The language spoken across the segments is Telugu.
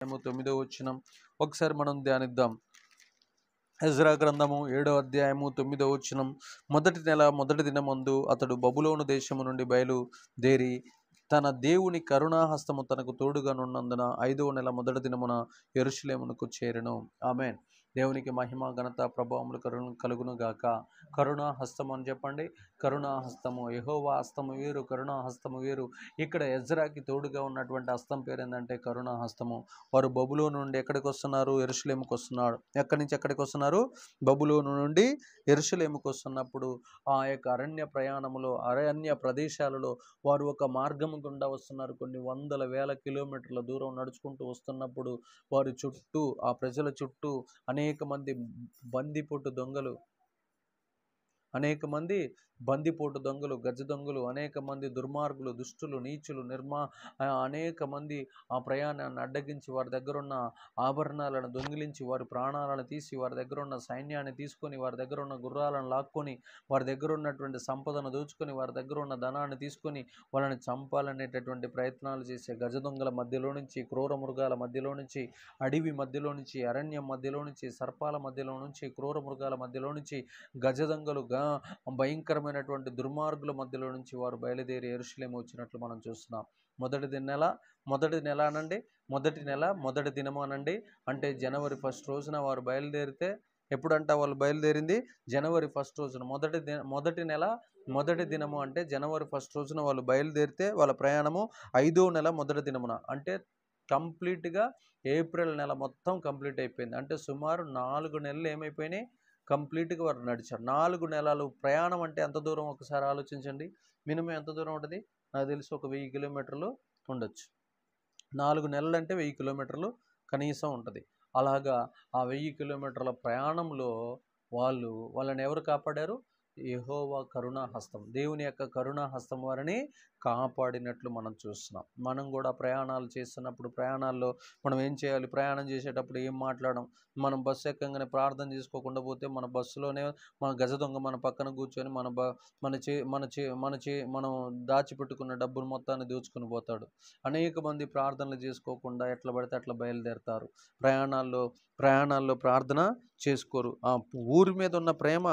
అధ్యాయము తొమ్మిదో వచ్చినం ఒకసారి మనం ధ్యానిద్దాం ఎజ్రా గ్రంథము ఏడో అధ్యాయము తొమ్మిదో వచ్చినం మొదటి నెల మొదటి దినమందు అతడు బబులోను దేశము నుండి బయలుదేరి తన దేవుని కరుణాహస్తము తనకు తోడుగా నున్నందున ఐదవ నెల మొదటి దినమున ఎరుషులేమునకు చేరెను ఆమెన్ దేవునికి మహిమ ఘనత ప్రభావములు కరుణ కలుగును గాక కరుణా హస్తము అని చెప్పండి కరుణా హస్తము యెహోవా హస్తము వేరు కరుణా హస్తము వేరు ఇక్కడ ఎజ్రాకి తోడుగా ఉన్నటువంటి హస్తం పేరు ఏంటంటే కరుణా హస్తము వారు బబులో నుండి ఎక్కడికి వస్తున్నారు ఎరుషులేముకు వస్తున్నాడు ఎక్కడి నుంచి ఎక్కడికి వస్తున్నారు బబులోను నుండి ఎరుషులేముకు వస్తున్నప్పుడు ఆ యొక్క అరణ్య ప్రయాణములో అరణ్య ప్రదేశాలలో వారు ఒక మార్గము గుండా వస్తున్నారు కొన్ని వందల వేల కిలోమీటర్ల దూరం నడుచుకుంటూ వస్తున్నప్పుడు వారి చుట్టూ ఆ ప్రజల చుట్టూ అనేక మంది బందిపోటు దొంగలు అనేక మంది బందిపోటు దొంగలు గజ దొంగలు అనేక మంది దుర్మార్గులు దుష్టులు నీచులు నిర్మా ఆ, అనేక మంది ఆ ప్రయాణాన్ని అడ్డగించి వారి దగ్గర ఉన్న ఆభరణాలను దొంగిలించి వారి ప్రాణాలను తీసి వారి దగ్గర ఉన్న సైన్యాన్ని తీసుకొని వారి దగ్గర ఉన్న గుర్రాలను లాక్కొని వారి దగ్గర ఉన్నటువంటి సంపదను దోచుకొని వారి దగ్గర ఉన్న ధనాన్ని తీసుకొని వాళ్ళని చంపాలనేటటువంటి ప్రయత్నాలు చేసే గజ దొంగల మధ్యలో నుంచి క్రూర మృగాల మధ్యలో నుంచి అడవి మధ్యలో నుంచి అరణ్యం మధ్యలో నుంచి సర్పాల మధ్యలో నుంచి క్రూర మృగాల మధ్యలో నుంచి గజ దొంగలు గా భయంకరమైనటువంటి దుర్మార్గుల మధ్యలో నుంచి వారు బయలుదేరి ఎరుషులేము వచ్చినట్లు మనం చూస్తున్నాం మొదటి ది- నెల మొదటి నెల అనండి మొదటి నెల మొదటి దినము అనండి అంటే జనవరి ఫస్ట్ రోజున వారు బయలుదేరితే ఎప్పుడంట వాళ్ళు బయలుదేరింది జనవరి ఫస్ట్ రోజున మొదటి ది మొదటి నెల మొదటి దినము అంటే జనవరి ఫస్ట్ రోజున వాళ్ళు బయలుదేరితే వాళ్ళ ప్రయాణము ఐదో నెల మొదటి దినమున అంటే కంప్లీట్గా ఏప్రిల్ నెల మొత్తం కంప్లీట్ అయిపోయింది అంటే సుమారు నాలుగు నెలలు ఏమైపోయినాయి కంప్లీట్గా వారు నడిచారు నాలుగు నెలలు ప్రయాణం అంటే ఎంత దూరం ఒకసారి ఆలోచించండి మినిమం ఎంత దూరం ఉంటుంది నాకు తెలిసి ఒక వెయ్యి కిలోమీటర్లు ఉండొచ్చు నాలుగు నెలలు అంటే వెయ్యి కిలోమీటర్లు కనీసం ఉంటుంది అలాగా ఆ వెయ్యి కిలోమీటర్ల ప్రయాణంలో వాళ్ళు వాళ్ళని ఎవరు కాపాడారు యెహోవా కరుణా హస్తం దేవుని యొక్క కరుణా హస్తం వారిని కాపాడినట్లు మనం చూస్తున్నాం మనం కూడా ప్రయాణాలు చేస్తున్నప్పుడు ప్రయాణాల్లో మనం ఏం చేయాలి ప్రయాణం చేసేటప్పుడు ఏం మాట్లాడడం మనం బస్సు ఎక్కగానే ప్రార్థన చేసుకోకుండా పోతే మన బస్సులోనే మన గజ దొంగ మన పక్కన కూర్చొని మన బ మన చే మన చే మన చే మనం దాచిపెట్టుకున్న డబ్బులు మొత్తాన్ని దోచుకుని పోతాడు అనేక మంది ప్రార్థనలు చేసుకోకుండా ఎట్లా పడితే అట్లా బయలుదేరతారు ప్రయాణాల్లో ప్రయాణాల్లో ప్రార్థన చేసుకోరు ఆ ఊరి మీద ఉన్న ప్రేమ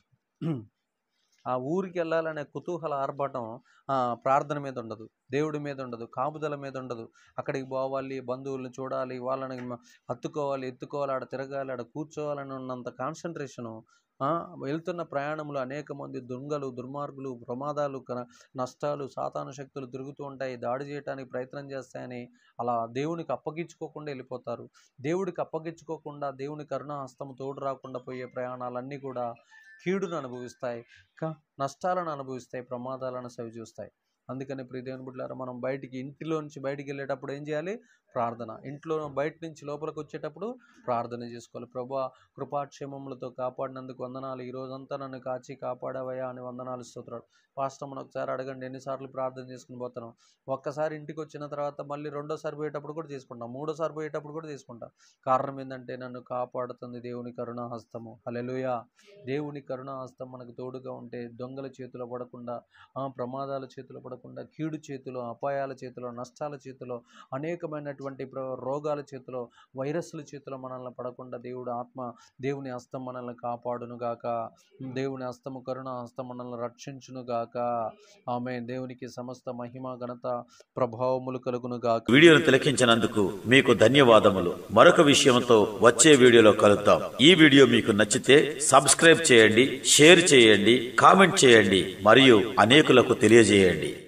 ఆ ఊరికి వెళ్ళాలనే కుతూహల ఆర్భాటం ఆ, ప్రార్థన మీద ఉండదు దేవుడి మీద ఉండదు కాపుదల మీద ఉండదు అక్కడికి పోవాలి బంధువుల్ని చూడాలి వాళ్ళని మ- హత్తుకోవాలి ఎత్తుకోవాలి ఆడ తిరగాలి ఆడ కూర్చోవాలని ఉన్నంత కాన్సన్ట్రేషను వెళ్తున్న ప్రయాణంలో అనేక మంది దొంగలు దుర్మార్గులు ప్రమాదాలు క- నష్టాలు సాతాను శక్తులు తిరుగుతూ ఉంటాయి దాడి చేయడానికి ప్రయత్నం చేస్తాయని అలా దేవునికి అప్పగించుకోకుండా వెళ్ళిపోతారు దేవుడికి అప్పగించుకోకుండా దేవుని కరుణా హస్తము తోడు రాకుండా పోయే ప్రయాణాలన్నీ కూడా కీడును అనుభవిస్తాయి క- నష్టాలను అనుభవిస్తాయి ప్రమాదాలను సవి చూస్తాయి అందుకని ప్రియ దేవుని బిడ్డలారా మనం బయటికి ఇంటిలో నుంచి బయటికి వెళ్ళేటప్పుడు ఏం చేయాలి ప్రార్థన ఇంట్లో బయట నుంచి లోపలికి వచ్చేటప్పుడు ప్రార్థన చేసుకోవాలి ప్రభా కృపాక్షేమములతో కాపాడినందుకు వందనాలు ఈ రోజంతా నన్ను కాచి కాపాడావయ్యా అని వందనాలు స్తోత్రాలు పాస్టమ్ని ఒకసారి అడగండి ఎన్నిసార్లు ప్రార్థన చేసుకుని పోతాను ఒక్కసారి ఇంటికి వచ్చిన తర్వాత మళ్ళీ రెండోసారి పోయేటప్పుడు కూడా తీసుకుంటాం మూడోసారి పోయేటప్పుడు కూడా తీసుకుంటాం కారణం ఏంటంటే నన్ను కాపాడుతుంది దేవుని కరుణాహస్తము హల్లెలూయా దేవుని కరుణాహస్తం మనకు తోడుగా ఉంటే దొంగల చేతిలో పడకుండా ఆ ప్రమాదాల చేతిలో పడకుండా కీడు చేతిలో అపాయాల చేతిలో నష్టాల చేతిలో అనేకమైనటువంటి ప్ర- రోగాల చేతిలో వైరస్ల చేతిలో మనల్ని పడకుండా దేవుడు ఆత్మ దేవుని హస్తం మనల్ని కాపాడును గాక దేవుని హస్తము కరుణ హస్తం మనల్ని రక్షించును గాక ఆమె దేవునికి సమస్త మహిమ ఘనత ప్రభావములు కలుగును గాక వీడియోను తిలకించినందుకు మీకు ధన్యవాదములు మరొక విషయంతో వచ్చే వీడియోలో కలుద్దాం ఈ వీడియో మీకు నచ్చితే సబ్స్క్రైబ్ చేయండి షేర్ చేయండి కామెంట్ చేయండి మరియు అనేకులకు తెలియజేయండి